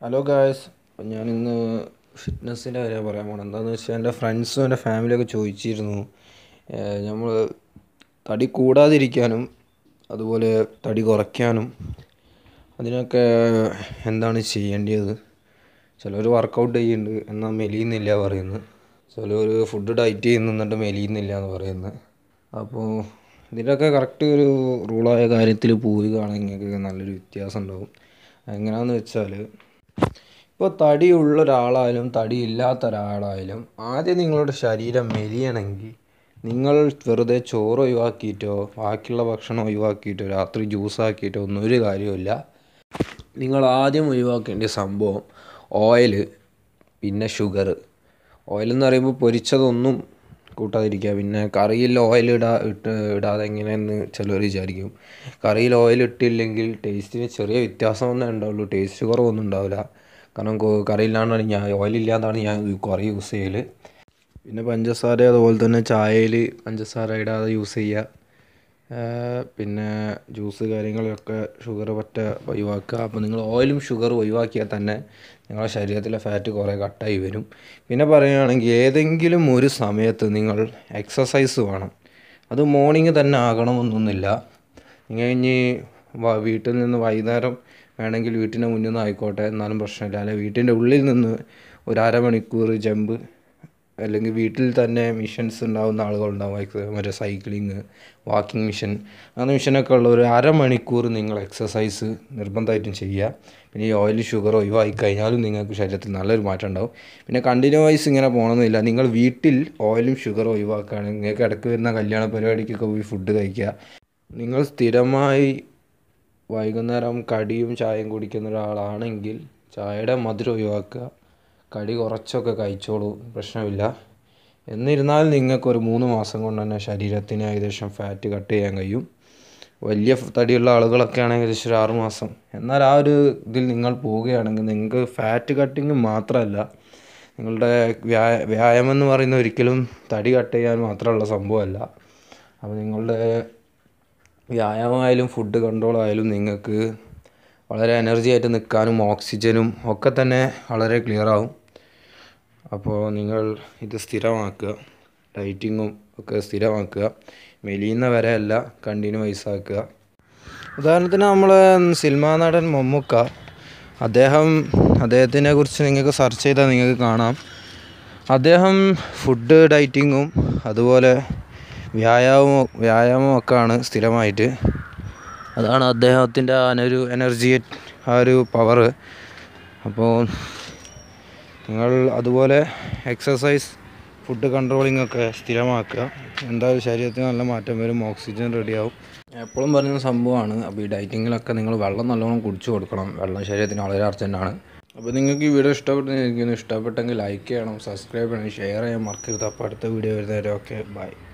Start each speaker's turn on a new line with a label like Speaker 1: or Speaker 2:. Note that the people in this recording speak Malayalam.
Speaker 1: ഹലോ ഗായ്സ് ഞാനിന്ന് ഫിറ്റ്നസ്സിൻ്റെ കാര്യം പറയാൻ പോകണം എന്താണെന്ന് വെച്ചാൽ എൻ്റെ ഫ്രണ്ട്സും എൻ്റെ ഫാമിലിയൊക്കെ ചോദിച്ചിരുന്നു നമ്മൾ തടി കൂടാതിരിക്കാനും അതുപോലെ തടി കുറയ്ക്കാനും അതിനൊക്കെ എന്താണ് ചെയ്യേണ്ടത് ചിലർ വർക്കൗട്ട് ചെയ്യുന്നുണ്ട് എന്നാൽ മെലിയുന്നില്ല പറയുന്നു ചിലർ ഫുഡ് ഡയറ്റ് ചെയ്യുന്നു എന്നിട്ട് മെലിയുന്നില്ല എന്ന് പറയുന്നത് അപ്പോൾ ഇതിൻ്റെയൊക്കെ കറക്റ്റ് ഒരു റൂളായ കാര്യത്തിൽ പോവുകയാണെങ്കിൽ നല്ലൊരു വ്യത്യാസം ഉണ്ടാവും എങ്ങനെയാണെന്ന് വെച്ചാൽ ഇപ്പോൾ തടിയുള്ള ഒരാളായാലും തടി ഇല്ലാത്ത ഒരാളായാലും ആദ്യം നിങ്ങളുടെ ശരീരം മെലിയണമെങ്കിൽ നിങ്ങൾ വെറുതെ ചോറ് ഒഴിവാക്കിയിട്ടോ ബാക്കിയുള്ള ഭക്ഷണം ഒഴിവാക്കിയിട്ടോ രാത്രി ജ്യൂസ് ആക്കിയിട്ടോ ഒന്നും ഒരു കാര്യമില്ല നിങ്ങൾ ആദ്യം ഒഴിവാക്കേണ്ട സംഭവം ഓയിൽ പിന്നെ ഷുഗർ ഓയിൽ എന്ന് പറയുമ്പോൾ പൊരിച്ചതൊന്നും കൂട്ടാതിരിക്കുക പിന്നെ കറിയിൽ ഓയിൽ ഇടാ ഇട്ട് ഇടാതെ എങ്ങനെയെന്ന് ചിലർ വിചാരിക്കും കറിയിൽ ഓയിൽ ഇട്ടില്ലെങ്കിൽ ടേസ്റ്റിന് ചെറിയ വ്യത്യാസം ഒന്നേ ഉണ്ടാവുള്ളൂ ടേസ്റ്റ് കുറവൊന്നും ഉണ്ടാവില്ല കാരണം കറിയില്ലാണ്ടാണ് ഞാൻ ഓയിലില്ലാണ്ടാണ് ഞാൻ കറി യൂസ് ചെയ്യൽ പിന്നെ പഞ്ചസാര അതുപോലെ തന്നെ ചായയിൽ പഞ്ചസാര ഇടാതെ യൂസ് ചെയ്യുക പിന്നെ ജ്യൂസ് കാര്യങ്ങളൊക്കെ ഷുഗർ പറ്റ ഒഴിവാക്കുക അപ്പോൾ നിങ്ങൾ ഓയിലും ഷുഗറും ഒഴിവാക്കിയാൽ തന്നെ നിങ്ങളുടെ ശരീരത്തിലെ ഫാറ്റ് കുറേ കട്ടായി വരും പിന്നെ പറയുകയാണെങ്കിൽ ഏതെങ്കിലും ഒരു സമയത്ത് നിങ്ങൾ എക്സസൈസ് വേണം അത് മോർണിംഗ് തന്നെ ആകണമെന്നൊന്നുമില്ല നിങ്ങൾ ഇനി വീട്ടിൽ നിന്ന് വൈകുന്നേരം വേണമെങ്കിൽ വീട്ടിൻ്റെ മുന്നിൽ നിന്ന് ആയിക്കോട്ടെ എന്നാലും പ്രശ്നമില്ല അല്ലെങ്കിൽ വീട്ടിൻ്റെ ഉള്ളിൽ നിന്ന് ഒരു അരമണിക്കൂർ ജമ്പ് അല്ലെങ്കിൽ വീട്ടിൽ തന്നെ മിഷൻസ് ഉണ്ടാകുന്ന ആളുകളുണ്ടാവും മറ്റേ സൈക്ലിങ് വാക്കിംഗ് മിഷൻ അങ്ങനെ മിഷനൊക്കെ ഉള്ള ഒരു അരമണിക്കൂർ നിങ്ങൾ എക്സസൈസ് നിർബന്ധമായിട്ടും ചെയ്യുക പിന്നെ ഈ ഓയിൽ ഷുഗർ ഒഴിവാക്കി കഴിഞ്ഞാലും നിങ്ങൾക്ക് ശരീരത്തിൽ നല്ലൊരു മാറ്റം ഉണ്ടാവും പിന്നെ കണ്ടിന്യൂവൈസ് ഇങ്ങനെ പോകണമെന്നില്ല നിങ്ങൾ വീട്ടിൽ ഓയിലും ഷുഗറും ഒഴിവാക്കുകയാണെങ്കിൽ നിങ്ങൾക്ക് ഇടയ്ക്ക് വരുന്ന കല്യാണ പരിപാടിക്കൊക്കെ പോയി ഫുഡ് കഴിക്കുക നിങ്ങൾ സ്ഥിരമായി വൈകുന്നേരം കടിയും ചായയും കുടിക്കുന്ന ഒരാളാണെങ്കിൽ ചായയുടെ മധുരം ഒഴിവാക്കുക കടി കുറച്ചൊക്കെ കഴിച്ചോളൂ പ്രശ്നമില്ല എന്നിരുന്നാൽ നിങ്ങൾക്കൊരു മൂന്ന് മാസം കൊണ്ട് തന്നെ ശരീരത്തിന് ഏകദേശം ഫാറ്റ് കട്ട് ചെയ്യാൻ കഴിയും വലിയ തടിയുള്ള ആളുകളൊക്കെ ആണെങ്കിൽ ഏകദേശം ഒരു ആറ് മാസം എന്നാൽ ആ ഒരു ഇതിൽ നിങ്ങൾ പോവുകയാണെങ്കിൽ നിങ്ങൾക്ക് ഫാറ്റ് കട്ടിങ് മാത്രമല്ല നിങ്ങളുടെ വ്യാ വ്യായാമം എന്ന് പറയുന്നത് ഒരിക്കലും തടി കട്ട് ചെയ്യാൻ മാത്രമുള്ള സംഭവമല്ല അപ്പോൾ നിങ്ങളുടെ വ്യായാമമായാലും ഫുഡ് കൺട്രോൾ ആയാലും നിങ്ങൾക്ക് വളരെ എനർജി ആയിട്ട് നിൽക്കാനും ഓക്സിജനും ഒക്കെ തന്നെ വളരെ ക്ലിയർ ആവും അപ്പോൾ നിങ്ങൾ ഇത് സ്ഥിരമാക്കുക ഡയറ്റിങ്ങും ഒക്കെ സ്ഥിരമാക്കുക മെലിയുന്ന വരെ അല്ല കണ്ടിന്യൂവൈസ് ആക്കുക ഉദാഹരണത്തിന് നമ്മൾ സിനിമാ നടൻ മമ്മൂക്ക അദ്ദേഹം അദ്ദേഹത്തിനെ കുറിച്ച് നിങ്ങൾക്ക് സെർച്ച് ചെയ്താൽ നിങ്ങൾക്ക് കാണാം അദ്ദേഹം ഫുഡ് ഡയറ്റിങ്ങും അതുപോലെ വ്യായാമവും വ്യായാമവും ഒക്കെയാണ് സ്ഥിരമായിട്ട് അതാണ് അദ്ദേഹത്തിൻ്റെ ആ ഒരു എനർജി ആ ഒരു പവർ അപ്പോൾ നിങ്ങൾ അതുപോലെ എക്സസൈസ് ഫുഡ് കൺട്രോളിംഗ് ഒക്കെ സ്ഥിരമാക്കുക എന്തായാലും ശരീരത്തിന് നല്ല മാറ്റം വരും ഓക്സിജൻ റെഡിയാവും എപ്പോഴും പറയുന്ന സംഭവമാണ് അപ്പോൾ ഈ ഡയറ്റിങ്ങിലൊക്കെ നിങ്ങൾ വെള്ളം നല്ലോണം കുടിച്ചു കൊടുക്കണം വെള്ളം ശരീരത്തിന് വളരെ അർജൻറ്റാണ് അപ്പോൾ നിങ്ങൾക്ക് ഈ വീഡിയോ ഇഷ്ടപ്പെട്ടിരിക്കുന്നു ഇഷ്ടപ്പെട്ടെങ്കിൽ ലൈക്ക് ചെയ്യണം സബ്സ്ക്രൈബ് ചെയ്യണം ഷെയർ ചെയ്യാൻ മറക്കരുത് അപ്പോൾ അടുത്ത വീഡിയോ വരുന്നവരെ ഓക്കെ ബൈ